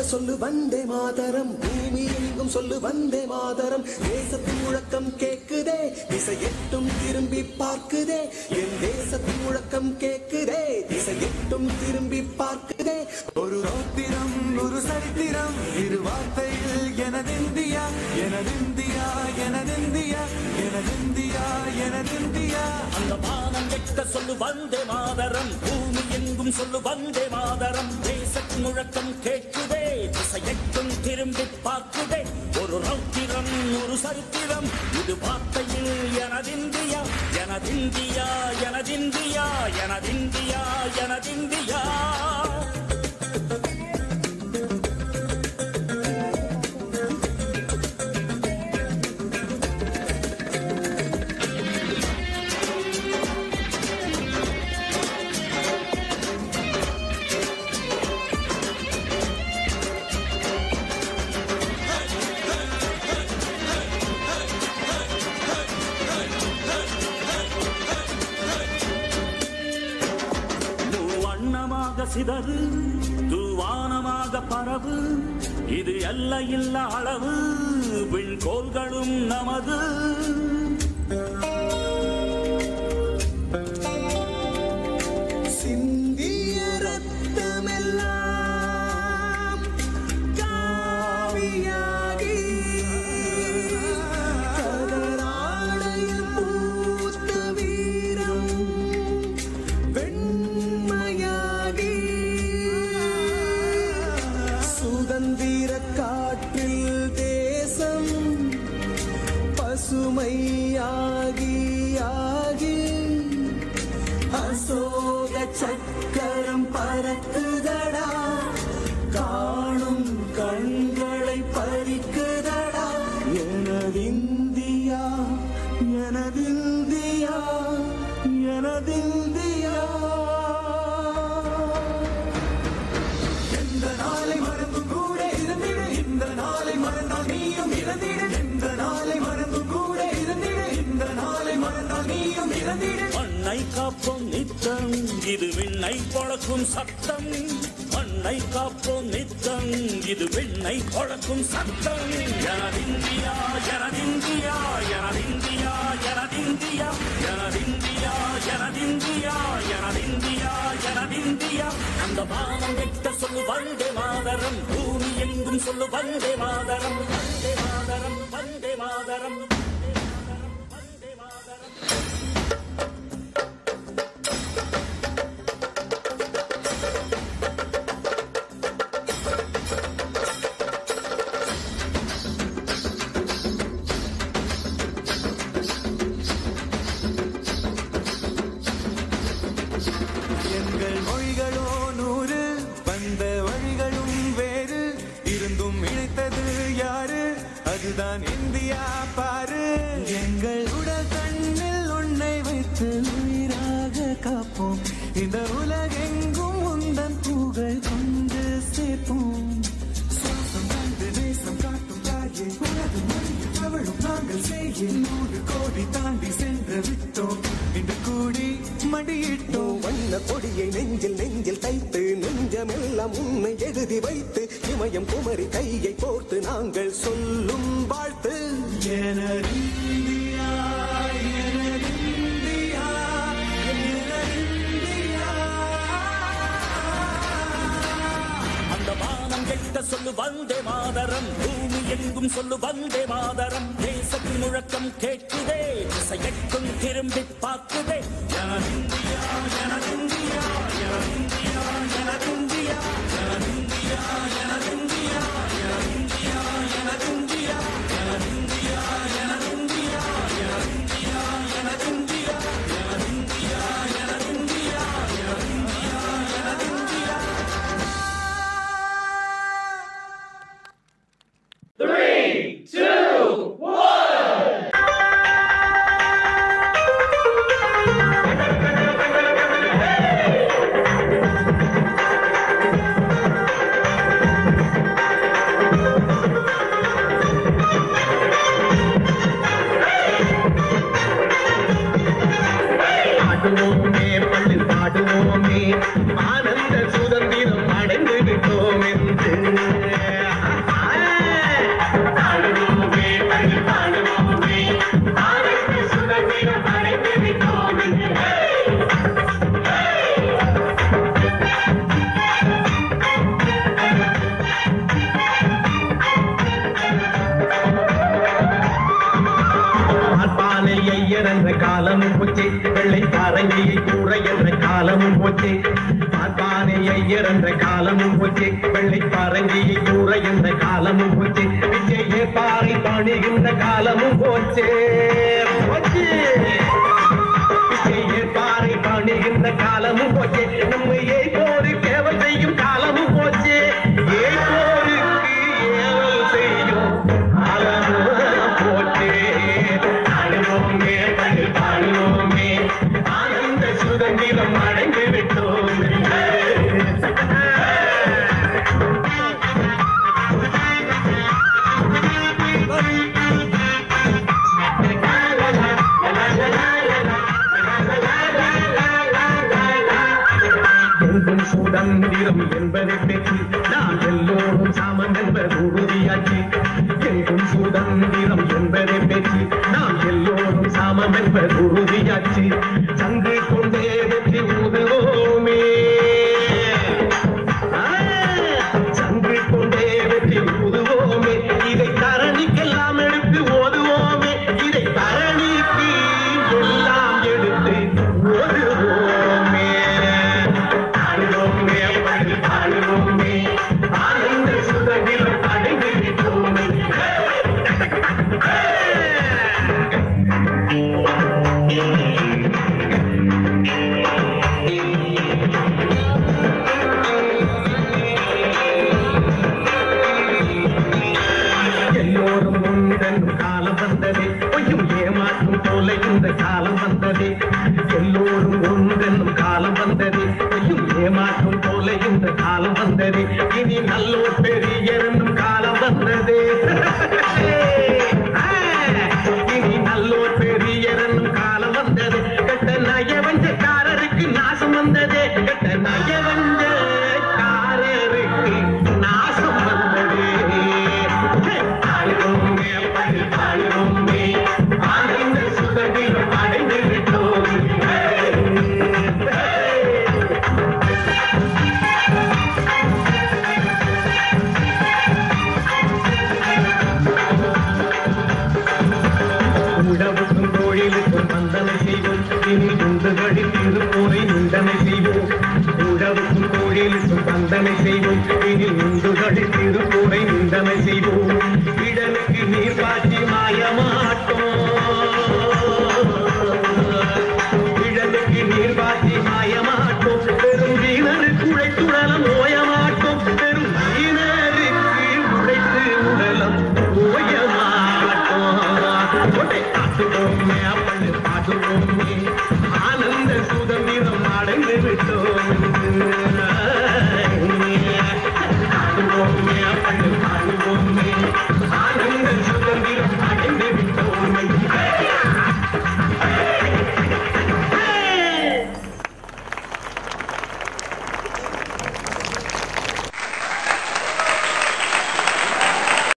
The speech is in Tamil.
சொல்லு வந்தே மாதரம் பூமி எங்கும் சொல்லு வந்தே மாதரம் தேசத்தின் முழக்கம் கேக்குதே திசை எட்டும் திரும்பி பார்க்குதே என் தேசத்தின் முழக்கம் கேக்குதே திசை எட்டும் திரும்பி பார்க்குதே ஒரு ரௌத்திரம் ஒரு சரித்திரம் இரு வார்த்தையில் எனதிந்தியா எனதிந்தியா எனதிந்தியா எனதிந்தியா எனதிந்தியா அந்த வானம் எட்ட சொல்லு வந்தே மாதரம் பூமி எங்கும் சொல்லு வந்தே மாதரம் தேசத்தின் முழக்கம் கேட்குதே திசையெட்டும் திரும்பி பார்க்குதே ஒரு ரௌத்திரம் ஒரு சரித்திரம் இது வார்த்தையில் எனதிந்தியா எனதிந்தியா எனதிந்தியா எனதிந்தியா எனதிந்தியா வண்ணமாக சிதறு தூவானமாக பரவு இது எல்லையில்ல அளவு விண்கோள்களும் நமது சிந்திய ரத்தமெல்லாம் காவியாகி கதராடையில் பூத்த வீரம் வெண்மையாகி சுதந்திர காற்றில் தேசம் பசுமையாகி ஆகி அசோக சக்கரம் பறக்குதடா காணும் கண்களை பறிக்குதடா எனதிந்தியா எனதிந்தியா எனதிந்தியா எந்த நாளை மறந்தும் கூட இருந்திடு இந்த நாளை மறந்தால் நீயும் இறந்திடு எந்த நாளை மறந்தும் கூட இருந்திடு இந்த நாளை மறந்தால் நீயும் இறந்திடு மண்ணை காப்போம் நித்தம் இது விண்ணை பொழக்கும் சத்தம் மண்ணை காப்போம் நித்தம் இது விண்ணை பொழக்கும் சத்தம் எனதிந்தியா எனதிந்தியா எனதிந்தியா எனதிந்தியா எனதிந்தியா எனதிந்தியா எனதிந்தியா எனதிந்தியா அந்த வானம் எட்ட சொல்லு வந்தே மாதரம் பூமி எங்கும் சொல்லு வந்தே மாதரம் வந்தே மாதரம் வந்தே மாதரம் வந்தே மாதரம் எங்கள் மொழிகளோ நூறு வந்த வழிகளும் வேறு இருந்தும் இணைத்தது யாரு அதுதான் இந்தியா பாரு எங்கள் உடல் கண்ணில் உன்னை வைத்து உயிராக காப்போம் இந்த உலகெங்கும் உந்தன் புகழ் கொண்டு சேர்ப்போம் சுவாசம் கண்டு நேசம் காட்டும் தாயே உலக மொழியில் அவளும் நாங்கள் செய்ய நூறு கோடி தாண்டி சென்று விட்டோம் இன்று கூடி மடியிட்டோம் வண்ண கொடியை நெஞ்சில் நெஞ்சில் தைத்து நெஞ்சமெல்லாம் உன்னை எழுதி வைத்து இமயம் குமரி கையை கோர்த்து நாங்கள் சொல்லும் வாழ்த்து எனதிந்தியா, எனதிந்தியா, எனதிந்தியா. அந்த வானம் எட்ட சொல்லு வந்தே மாதரம் பூமி எங்கும் சொல்லு வந்தே மாதரம் தேசத்தின் முழக்கம் கேட்குதே திசையெட்டும் திரும்பி பார்க்குதே எனதிந்தியா எனதிந்தியா எனதிந்தியா எனதிந்தியா எனதிந்தியா எனதிந்தியா எனதிந்தியா எனதிந்தியா எனதிந்தியா எனதிந்தியா எனதிந்தியா எனதிந்தியா எனதிந்தியா எனதிந்தியா எனதிந்தியா எனதிந்தியா பாடுவோமே பள்ளி பாடுவோமே ஆனந்த சுதந்திரம் அடைந்து விட்டோம் என்று பார்ப்பானை ஐயர் என்ற காலமும் போச்சு வெள்ளை பாரங்கியை கூற என்ற காலமும் போச்சு விஜய பாறை பணிகின்ற காலமும் போச்சு போச்சு விஜய பாறை பணிகின்ற காலமும் போச்சு நம்ம ஏய்போரு கேவல் செய்யும் காலமும் போச்சு ஏய்போருக்கு ஏவல் செய்யும் காலமும் போச்சு அழுவோமே பள்ளி பாடுவோமே ஆனந்த சுதந்திரம் அடைந்து விட்டோம் எங்கும் சுதந்திரம் என்பதை பெற்று நாம் எல்லோரும் சாமம் என்பது உறுதியாச்சு எங்கும் சுதந்திரம் என்பதை பெற்று நாம் எல்லோரும் சாமம் என்பது உறுதியாச்சு சங்கு கொண்டே வெற்றி ஊதுவோமே ஆ, சங்கு கொண்டே வெற்றி ஊதுவோமே இதை தரணிக்கெல்லாம் எடுத்து ஓதுவோமே இதை தரணிக்கு எல்லாம் எடுத்து ஓதுவோமே ஆடுவோமே அப்படி ஆடுவோமே ஆனந்த சுதந்திரம் அடைந்து விட்டோமே எல்லோரும் முந்தனும் காலம் வந்ததே பொய்யும் ஏமாற்றும் போல இந்த காலம் வந்ததே எல்லோரும் ஒன்றென்னும் காலம் வந்ததே பொய்யும் ஏமாற்றும் போல இந்த காலம் வந்ததே இனி நல்லோர் பெரியரென்னும் காலம் வந்ததே ஆ, இனி நல்லோர் பெரியரென்னும் காலம் வந்தது கெட்ட நயவஞ்சக்காரருக்கு நாசம் வந்ததே கெட்ட நயவஞ்சக்காரருக்கு நாசம் வந்ததே ஆடுவோமே அப்படி ஆடுவோமே ஆனந்த சுதந்திரம் அடைந்து விட்டோம் உழவுக்கும் தொழிலுக்கும் வந்தனை செய்வோம் இனி உண்டுகளில் திருப்பூரை நிந்தனை செய்வோம் உழவுக்கும் தொழிலுக்கும் வந்தனை செய்வோம் இனி உண்டுகளில் திருப்பூரை நிந்தனை செய்வோம்